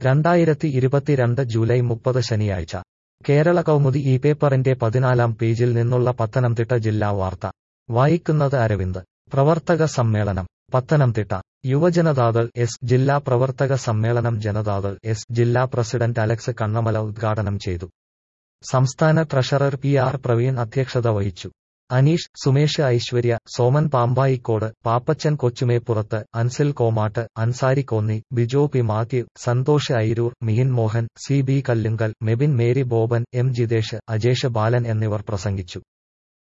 രണ്ടായിരത്തി ഇരുപത്തിരണ്ട് ജൂലൈ മുപ്പത് ശനിയാഴ്ച കേരള കൗമുദി ഈ പേപ്പറിന്റെ പതിനാലാം പേജിൽ നിന്നുള്ള പത്തനംതിട്ട ജില്ലാ വാർത്ത വായിക്കുന്നത് അരവിന്ദ് പ്രവർത്തക സമ്മേളനം പത്തനംതിട്ട യുവജനതാദൾ എസ് ജില്ലാ പ്രവർത്തക സമ്മേളനം ജനതാദൾ എസ് ജില്ലാ പ്രസിഡന്റ് അലക്സ് കണ്ണമല ഉദ്ഘാടനം ചെയ്തു സംസ്ഥാന ട്രഷറർ പി ആർ പ്രവീൺ അധ്യക്ഷത വഹിച്ചു Aneesh Sumesh Aishwarya Soman Pampayikode Pappachan Kochumeppurathu Ansil Komattu Ansari Konni Bijo P Mathew Santhosh Airoor Mihin Mohan C B Kallunkal Mebin Mary Boban M Jithesh Ajesh Balan എന്നിവർ പ്രസംഗിച്ചു